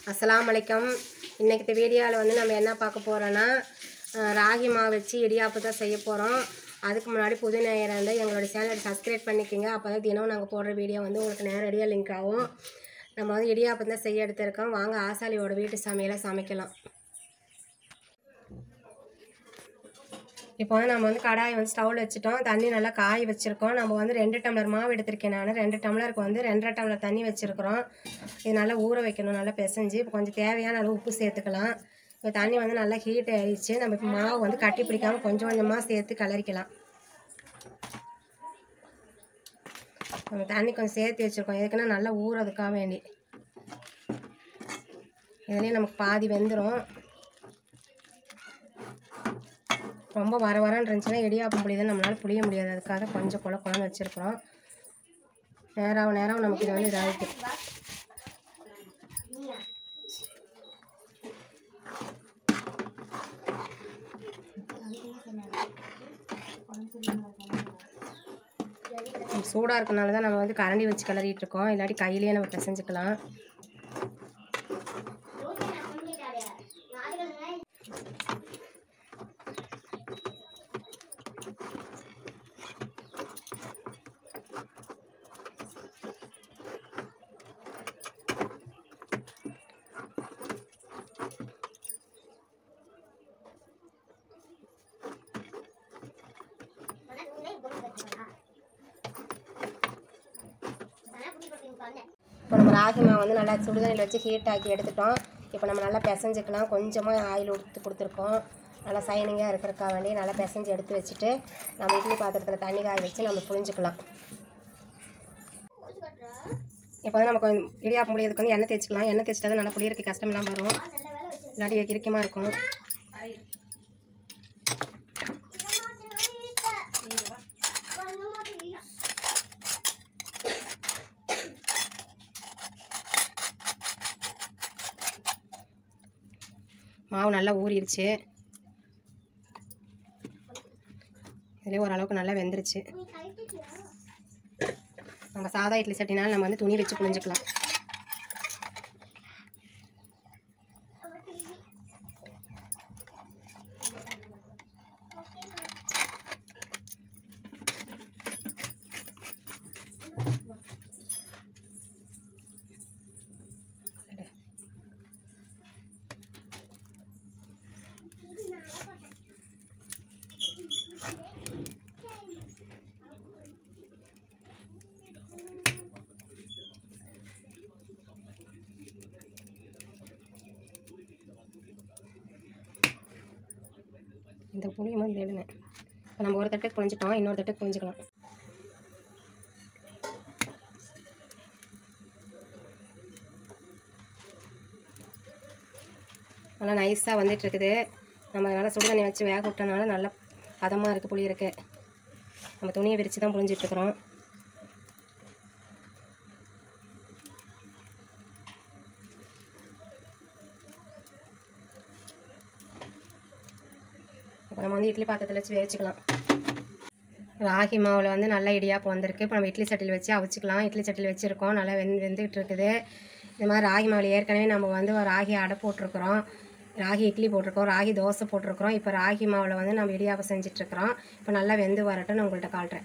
அஸ்ஸலாமு அலைக்கம் இன்றைக்கி வீடியோவில் வந்து நம்ம என்ன பார்க்க போகிறோன்னா அஹ், ராகி மாவு வச்சு இடியாப்பு தான் செய்ய போகிறோம் அதுக்கு முன்னாடி புது நேயர் வந்து எங்களோட சேனலை சப்ஸ்கிரைப் பண்ணிக்கோங்க அப்போ தான் தினம் நாங்கள் போடுற வீடியோ வந்து உங்களுக்கு நேரடியாக லிங்க் ஆகும் நம்ம வந்து இடியாப்பம் தான் செய்ய எடுத்திருக்கோம் வாங்க ஆசாலியோட வீட்டு சமையலை சமைக்கலாம் இப்போ வந்து நம்ம வந்து கடாயை வந்து ஸ்டவ்வில் வச்சுட்டோம் தண்ணி நல்லா காய வச்சுருக்கோம் நம்ம வந்து ரெண்டு டம்ளர் மாவு எடுத்திருக்கேன் நான் ரெண்டு டம்ளருக்கு வந்து ரெண்டரை டம்ளர் தண்ணி வச்சுருக்குறோம் இது நல்லா ஊற வைக்கணும் நல்லா பிசைஞ்சு இப்போ கொஞ்சம் தேவையான அளவு உப்பு சேர்த்துக்கலாம் இப்போ தண்ணி வந்து நல்லா ஹீட் ஆயிடுச்சு நம்ம இப்போ மாவு வந்து கட்டி பிடிக்காமல் கொஞ்சம் கொஞ்சமாக சேர்த்து கலரிக்கலாம் நம்ம தண்ணி கொஞ்சம் சேர்த்து வச்சுருக்கோம் எதுக்குன்னா நல்லா ஊறதுக்காக வேண்டி இதுலேயே நமக்கு பாதி வெந்துடும் ரொம்ப வர வரன்னு இருந்துச்சுன்னா இடியாப்பம் புளி தான் நம்மளால் புளிய முடியாது அதுக்காக கொஞ்சம் குழ குழன்னு வச்சுருக்குறோம் நேரம் நேரம் நமக்கு இது வந்து இதாகிட்டு சூடாக இருக்கனால தான் நம்ம வந்து கரண்டி வச்சு கிளறிட்டு இருக்கோம் இல்லாட்டி கையிலேயே நம்ம பிசைஞ்சுக்கலாம் இப்போ நம்ம ராகி மாவு வந்து நல்லா சுடுதண்ணியில் வச்சு ஹீட் ஆக்கி எடுத்துட்டோம் இப்போ நம்ம நல்லா பிசைஞ்சுக்கலாம் கொஞ்சமாக ஆயில் ஊற்றி கொடுத்துருக்கோம் நல்லா சைனிங்காக இருக்கிறக்கா வேண்டி நல்லா பிசைஞ்சு எடுத்து வச்சுட்டு நம்ம இட்லி பாத்திரத்தில் தண்ணி காய வச்சு நம்ம புழிஞ்சுக்கலாம் இப்போ வந்து நம்ம கொஞ்சம் இடியாப்பம் முடியறதுக்கு வந்து எண்ணெய் தேய்ச்சிக்கலாம் எண்ணெய் தேய்ச்சிட்டா தான் நல்லா புளியறதுக்கு கஷ்டம் இல்லாமல் வரும் இல்லாட்டி இறுக்கமாக இருக்கும் மாவு நல்லா ஊறிடுச்சு இதுலேயே ஓரளவுக்கு நல்லா வெந்துருச்சு நம்ம சாதா இட்லி சட்டினாலும் நம்ம வந்து துணி வச்சு புழிஞ்சுக்கலாம் இந்த புளியும் வந்து எழுனேன் இப்போ நம்ம ஒரு தட்டுக்கு புழிஞ்சிட்டோம் இன்னொரு தட்டுக்கு புழிஞ்சிக்கலாம் நல்லா நைஸாக வந்துட்டு இருக்குது நம்ம அதனால் சுடு தண்ணி வச்சு வேக விட்டனால நல்லா பதமாக இருக்குது புளி இருக்கு நம்ம துணியை விரித்து தான் புழிஞ்சிட்ருக்குறோம் இப்போ நம்ம வந்து இட்லி பாத்திரத்தில் வச்சு வேவிச்சுக்கலாம் ராகி மாவில் வந்து நல்லா இடியாப்பம் வந்திருக்கு இப்போ நம்ம இட்லி சட்டியில் வச்சு அவிச்சிக்கலாம் இட்லி சட்டியில் வச்சுருக்கோம் நல்லா வெந்து வெந்துக்கிட்டு இருக்குது இந்த மாதிரி ராகி மாவில் ஏற்கனவே நம்ம வந்து ஒரு ராகி அடை போட்டிருக்கிறோம் ராகி இட்லி போட்டிருக்கோம் ராகி தோசை போட்டிருக்கிறோம் இப்போ ராகி மாவில் வந்து நம்ம இடியாப்பம் செஞ்சிட்ருக்குறோம் இப்போ நல்லா வெந்து வரட்டும் நான் உங்கள்கிட்ட காட்டுறேன்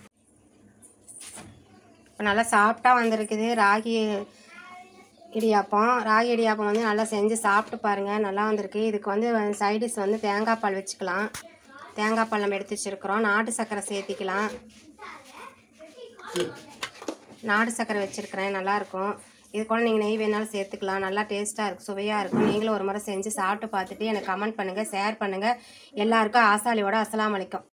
இப்போ நல்லா சாஃப்டாக வந்திருக்குது ராகி இடியாப்பம் ராகி இடியாப்பம் வந்து நல்லா செஞ்சு சாப்பிட்டு பாருங்கள் நல்லா வந்திருக்கு இதுக்கு வந்து சைடிஷ் வந்து தேங்காய் பால் வச்சுக்கலாம் தேங்காய் பால் நம்ம எடுத்து வச்சுருக்குறோம் நாட்டு சர்க்கரை சேர்த்திக்கலாம் நாட்டு சர்க்கரை வச்சுருக்கிறேன் நல்லாயிருக்கும் இது கூட நீங்கள் நெய் வேணாலும் சேர்த்துக்கலாம் நல்லா டேஸ்ட்டாக இருக்கும் சுவையாக இருக்கும் நீங்களும் ஒரு முறை செஞ்சு சாப்பிட்டு பார்த்துட்டு எனக்கு கமெண்ட் பண்ணுங்கள் ஷேர் பண்ணுங்கள் எல்லாருக்கும் ஆசாலியோட அஸ்ஸலாமு அலைக்கும்